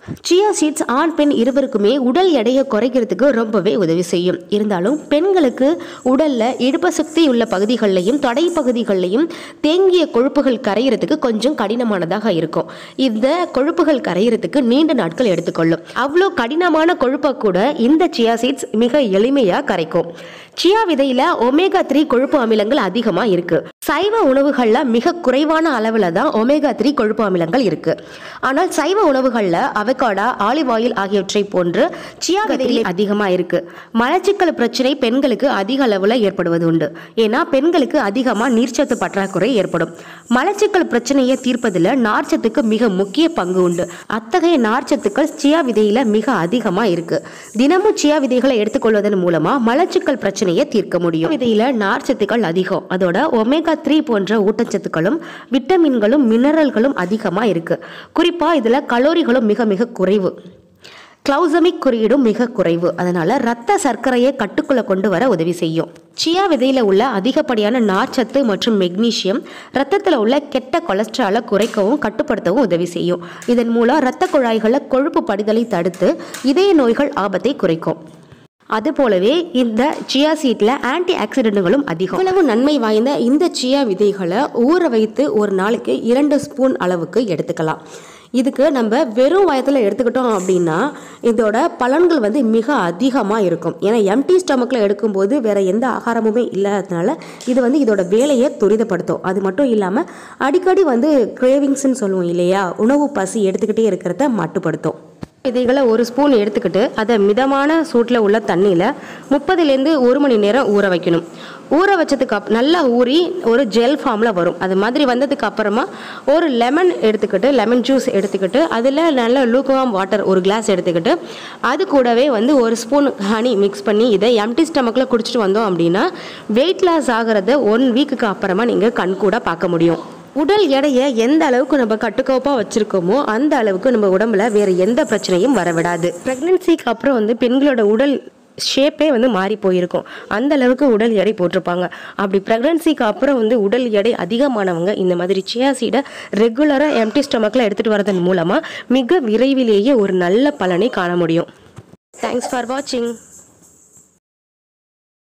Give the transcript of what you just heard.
chia seeds ஆண் பெண் இருவருக்குமே உடல் எடையை குறைக்கிறதுக்கு ரொம்பவே உதவி செய்யும் இருந்தாலும் பெண்களுக்கு உடல்ல இடுப்பு சக்தி உள்ள பகுதிகளிலையும் தொடை பகுதிகளிலையும் தேங்கிய கொழுப்புகள் கரையிறதுக்கு கொஞ்சம் கடினமானதாக இருக்கும் இந்த கொழுப்புகள் கரையிறதுக்கு நீண்ட நாட்கள் எடுத்துக்கொள்ளும் அவ்வளோ கடினமான கொழுப்பை கூட இந்த சியா சீட்ஸ் மிக எளிமையாக கரைக்கும் சியா விதையில ஒமேகா த்ரீ கொழுப்பு அமிலங்கள் அதிகமா இருக்கு சைவ உணவுகள்ல மிக குறைவான அளவுல தான் ஒமேகா த்ரீ கொழுப்பு அமிலங்கள் இருக்கு ஆனால் சைவ உணவுகள்ல அவகாடா ஆலிவ் ஆயில் ஆகியவற்றை போன்று சியா விதையில் அதிகமா இருக்கு மலச்சிக்கல் பிரச்சனை பெண்களுக்கு அதிக அளவுல ஏற்படுவது உண்டு ஏன்னா பெண்களுக்கு அதிகமா நீர்ச்சத்து பற்றாக்குறை ஏற்படும் மலச்சிக்கல் பிரச்சனையை தீர்ப்பதில் நார்ச்சத்துக்கு மிக முக்கிய பங்கு உண்டு அத்தகைய நார்ச்சத்துக்கள் சியா விதையில மிக அதிகமா இருக்கு தினமும் சியா விதைகளை எடுத்துக்கொள்வதன் மூலமா மலச்சிக்கல் பிரச்சனையை தீர்க்க முடியும் விதையில நார்ச்சத்துக்கள் அதிகம் அதோட ஒமேகா த்ரீ போன்ற ஊட்டச்சத்துக்களும் விட்டமின்களும் மினரல்களும் அதிகமா இருக்கு குறிப்பா இதுல கலோரிகளும் மிக மிக குறைவு கிளௌசமிக் குறியீடும் மிக குறைவு அதனால ரத்த சர்க்கரையை கட்டுக்குள்ள கொண்டு வர உதவி செய்யும் சியா விதையில உள்ள அதிகப்படியான நார்ச்சத்து மற்றும் மெக்னீசியம் ரத்தத்தில் உள்ள கெட்ட கொலஸ்ட்ராலை குறைக்கவும் கட்டுப்படுத்தவும் உதவி செய்யும் இதன் மூலம் இரத்த குழாய்களில் கொழுப்பு படிதலை தடுத்து இதய நோய்கள் ஆபத்தை குறைக்கும் அதுபோலவே இந்த சியா சீட்ல ஆன்டி ஆக்சிடென்ட்களும் அதிகம் இவ்வளவு நன்மை வாய்ந்த இந்த சியா விதைகளை ஊற வைத்து ஒரு நாளைக்கு இரண்டு ஸ்பூன் அளவுக்கு எடுத்துக்கலாம் இதுக்கு நம்ம வெறும் வயத்தில் எடுத்துக்கிட்டோம் அப்படின்னா இதோட பலன்கள் வந்து மிக அதிகமாக இருக்கும் ஏன்னா எம்டி ஸ்டமக்கில் எடுக்கும்போது வேற எந்த ஆகாரமுமே இல்லாததுனால இது வந்து இதோட வேலையை துரிதப்படுத்தும் அது மட்டும் இல்லாமல் அடிக்கடி வந்து கிரேவிங்ஸ்ன்னு சொல்லுவோம் இல்லையா உணவு பசி எடுத்துக்கிட்டே இருக்கிறத மட்டுப்படுத்தும் விதைகளை ஒரு ஸ்பூன் எடுத்துக்கிட்டு அதை மிதமான சூட்டில் உள்ள தண்ணியில் முப்பதுலேருந்து ஒரு மணி நேரம் ஊற வைக்கணும் ஊற வச்சதுக்கு அப் நல்லா ஊறி ஒரு ஜெல் ஃபார்மில் வரும் அது மாதிரி வந்ததுக்கு அப்புறமா ஒரு லெமன் எடுத்துக்கிட்டு லெமன் ஜூஸ் எடுத்துக்கிட்டு அதில் நல்ல லூக்வாம் வாட்டர் ஒரு கிளாஸ் எடுத்துக்கிட்டு அது கூடவே வந்து ஒரு ஸ்பூன் ஹனி மிக்ஸ் பண்ணி இதை எம்டி ஸ்டமக்கில் குடிச்சிட்டு வந்தோம் அப்படின்னா வெயிட் லாஸ் ஆகிறத ஒன் வீக்குக்கு அப்புறமா நீங்கள் கண் கூட பார்க்க முடியும் உடல் எடையை எந்த அளவுக்கு நம்ம கட்டுக்கோப்பாக வச்சுருக்கோமோ அந்த அளவுக்கு நம்ம உடம்புல வேறு எந்த பிரச்சனையும் வரவிடாது ப்ரெக்னென்சிக்கு அப்புறம் வந்து பெண்களோட உடல் ஷேப்பே வந்து மாறி போயிருக்கும் அந்த அளவுக்கு உடல் எடை போட்டிருப்பாங்க அப்படி ப்ரெக்னன்சிக்கு அப்புறம் வந்து உடல் எடை அதிகமானவங்க இந்த மாதிரி சியா சீடை ரெகுலராக எம்டி ஸ்டமக்கில் எடுத்துகிட்டு வரதன் மூலமாக மிக விரைவிலேயே ஒரு நல்ல பலனை காண முடியும் தேங்க்ஸ் ஃபார் வாட்சிங்